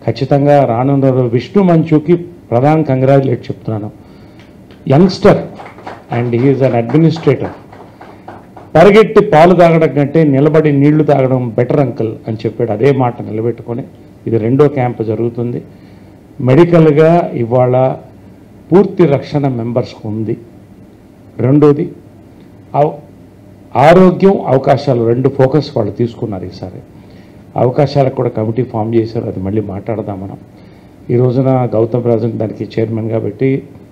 ఖచ్చితంగా రానున్న రోజు విష్ణు మంచుకి ప్రధాన కంగ్రాచులేట్ చెప్తున్నాను youngster and he is an administrator పరిగెట్టి పాలు తాగడం కంటే నిలబడి నీళ్లు తాగడం బెటర్ అంకుల్ అని చెప్పాడు అదే మాట నిలబెట్టుకొని ఇది రెండో క్యాంప్ జరుగుతుంది మెడికల్గా ఇవాళ పూర్తి రక్షణ మెంబర్స్కి ఉంది రెండోది అవ- ఆరోగ్యం అవకాశాలు రెండు ఫోకస్ వాళ్ళు తీసుకున్నారు ఈసారి అవకాశాలకు కూడా కమిటీ ఫామ్ చేశారు అది మళ్ళీ మాట్లాడదాం మనం ఈ రోజున గౌతమ్ రాజన్ దానికి చైర్మన్గా పెట్టి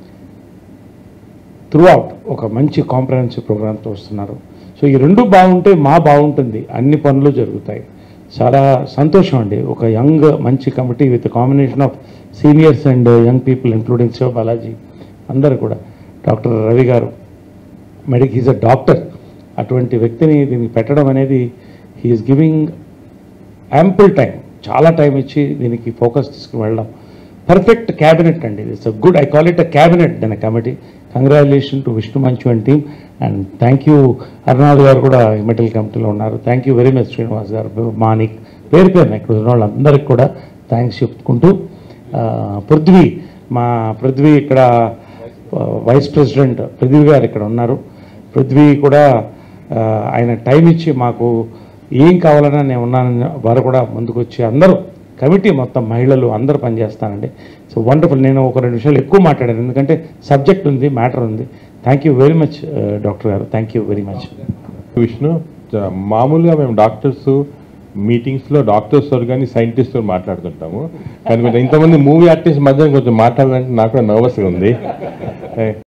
త్రూ అవుట్ ఒక మంచి కాంప్రహెన్సివ్ ప్రోగ్రామ్తో వస్తున్నారు సో ఈ రెండు బాగుంటే మా బాగుంటుంది అన్ని పనులు జరుగుతాయి చాలా సంతోషం అండి ఒక యంగ్ మంచి committee with combination of seniors and young people including Siva Balaji అందరు కూడా డాక్టర్ రవి గారు మెడిక్ ఈజ్ అ డాక్టర్ అటువంటి వ్యక్తిని దీనికి పెట్టడం అనేది హీఈస్ గివింగ్ యాంపుల్ టైం చాలా టైం ఇచ్చి దీనికి ఫోకస్ తీసుకుని వెళ్ళడం పర్ఫెక్ట్ క్యాబినెట్ అండి it's uh good I call it uh cabinet then committee congratulation to Vishnu Manchu and team and thank you Arunath garu కూడా మెటల్ కమిటీలో ఉన్నారు thank you very much Srinivas garu మానిక్ పేరు పేరున ఇక్కడ ఉన్న వాళ్ళందరికీ కూడా థ్యాంక్స్ చెప్పుకుంటూ ఆ, పృథ్వీ మా పృథ్వీ ఇక్కడ ఆ, వైస్ ప్రెసిడెంట్ పృథ్వీ గారు ఇక్కడ ఉన్నారు పృథ్వీ కూడా ఆ, ఆయన టైం ఇచ్చి మాకు ఏం కావాలన్నా నేను ఉన్నానని వారు కూడా ముందుకు వచ్చి అందరూ కమిటీ మొత్తం మహిళలు అందరూ పనిచేస్తానండి సో వండర్ఫుల్ నేను ఒక రెండు విషయాలు ఎక్కువ మాట్లాడాను ఎందుకంటే సబ్జెక్ట్ ఉంది మ్యాటర్ ఉంది thank you very much doctor garu thank you very much Vishnu జ- మామూలుగా మేము డాక్టర్స్ మీటింగ్స్లో డాక్టర్స్ కానీ సైంటిస్ట్ మాట్లాడుతుంటాము కానీ కొంచెం ఇంతమంది మూవీ ఆర్టిస్ట్ మధ్య కొంచెం మాట్లాడాలంటే నాకు కూడా నర్వస్గా ఉంది